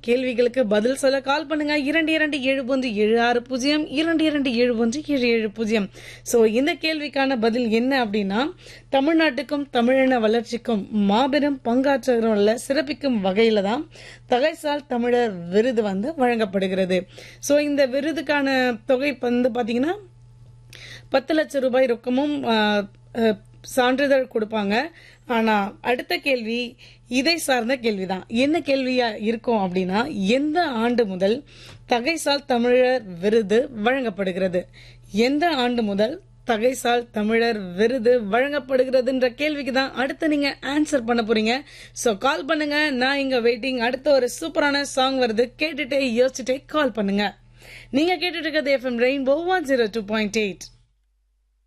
கேள்விகளுக்கு பதில் சொல்ல கால் பண்ணுங்க இரண்டு இரண்டு ஏழு ஒன்று ஏழு ஆறு பூஜ்ஜியம் இரண்டு இரண்டு ஏழு ஒன்று ஏழு ஏழு பூஜ்ஜியம் ஸோ இந்த கேள்விக்கான பதில் என்ன அப்படின்னா தமிழ்நாட்டுக்கும் தமிழின வளர்ச்சிக்கும் மாபெரும் பங்காற்றுள்ள சிறப்பிக்கும் வகையில தான் தகைசால் தமிழர் விருது வந்து வழங்கப்படுகிறது ஸோ இந்த விருதுக்கான தொகை வந்து பாத்தீங்கன்னா பத்து லட்சம் ரூபாய் ரொக்கமும் ஆ, ஆ, சான்றிதழ் கொடுப்பாங்க ஆனா அடுத்த கேள்வி இதை சார்ந்த கேள்விதான் என்ன கேள்வியா இருக்கும் அப்படின்னா எந்த ஆண்டு முதல் தகைசால் தமிழர் விருது வழங்கப்படுகிறது எந்த ஆண்டு முதல் தகைசால் தமிழர் விருது வழங்கப்படுகிறதுன்ற கேள்விக்கு தான் அடுத்து நீங்க ஆன்சர் பண்ண போறீங்க சோ கால் பண்ணுங்க நான் இங்க வெயிட்டிங் அடுத்த ஒரு சூப்பரான சாங் வருது கேட்டுட்டே யோசிச்சுட்டே கால் பண்ணுங்க நீங்க கேட்டுட்டு இருக்கிறது FM rainbow one zero two point eight